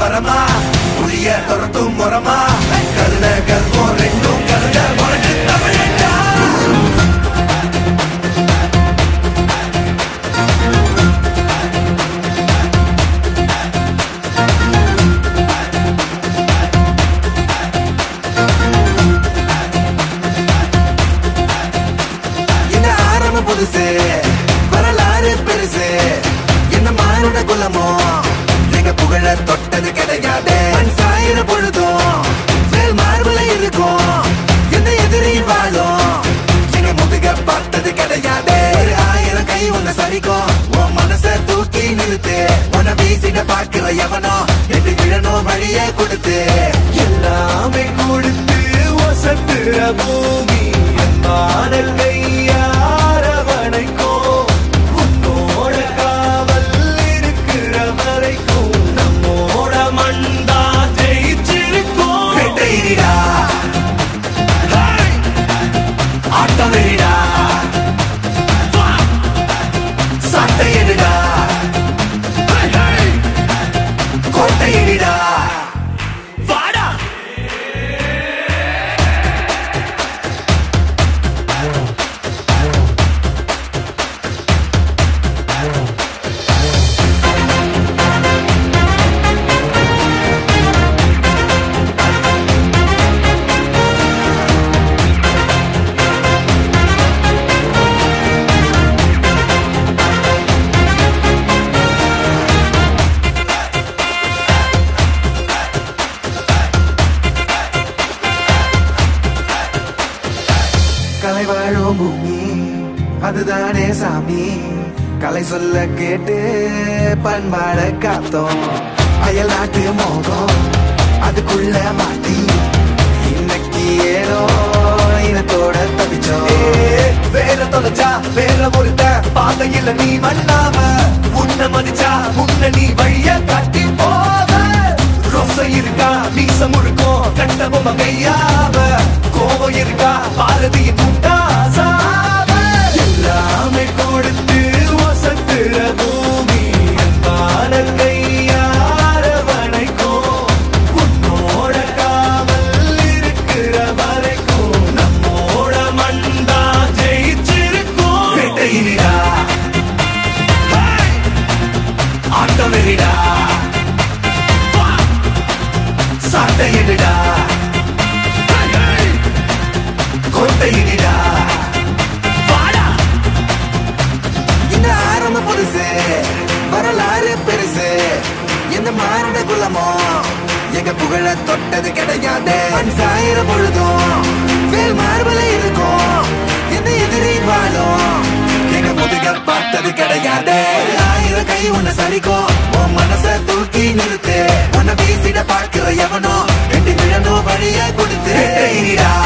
மரமா புளிய துரத்தும் முறமா கருண கர்வம் ரெண்டும் கருத உனக்கு தமிழண்டா இந்த ஆரம்பம் புதுசு வரலாறு பெருசு என்ன மானுட குலமோ எங்க புகழ தொட்டது கிடையாது மண் சாயிர பொழுதும் மேல் மார்புல இருக்கும் எந்த எதிரியும் வாழும் எங்க முதுக பார்த்தது கிடையாது ஒரு ஆயிரம் கை உன்னை சரிக்கும் உன் மனச தூக்கி நிறுத்து உன்னை வீசிட பாக்குற எவனோ எட்டு விழணும் வழியே கொடுத்து எல்லாமே கொடுத்து வசத்துற பூமி மாடல் கையாரவணைக்கோ உன்னோட காவல் இருக்கிற வரைக்கும் நம்மோட மண்டா ஜெயிச்சிருக்கோம் வெட்டையிடா ஆட்டம் வெறிடா சட்டையிடா கோட்டையிடா வாடா கலை வாழும் பூமி அதுதானே சாமி கலை சொல்ல கேட்டு பண்பாட காத்தோம் அயல் நாட்டு மோகம் அதுக்குள்ள மாட்டி இன்னைக்கு ஏனோ இனத்தோட தவிச்சோம் வேற தொலைச்சா வேற ஒருத்த பாதையில நீ மண்ணாம உன்னை மதிச்சா உன்னை நீ வழிய காட்டி போவ ரோசை இருக்கா மீச முழுக்கும் கண்ட பொம்மை கையாவ கோவம் இருக்கா பாரதியின் முட்டாசாவ எல்லாமே கொடுத்து வசத்துற பூமி பாடல் கையாரவணைக்கும் உன்னோட காவல் இருக்கிற வரைக்கும் நம்மோட மண்டா ஜெயிச்சிருக்கும் வெட்டையிடா ஆட்டம் வெறிடா சட்டையிடா கோட்டையிடா வாடா இந்த ஆரம்ப புதுசு வரலாறு பெருசு எந்த மானுட குலமோ எங்க புகழ தொட்டது கிடையாது மண் சாயிர பொழுதும் வேல் மார்பல இருக்கும் எந்த எதிரி வாழும் எங்க முதுக பார்த்தது கிடையாது ஒரு ஆயிரம் கை உன்னை சரிக்கும் உன் மனச தூக்கி நிறுத்து உன்னை வீசிட பார்க்கிற எவனோ ரெண்டு விழனோ வழிய கொடுத்து வெட்டையிடா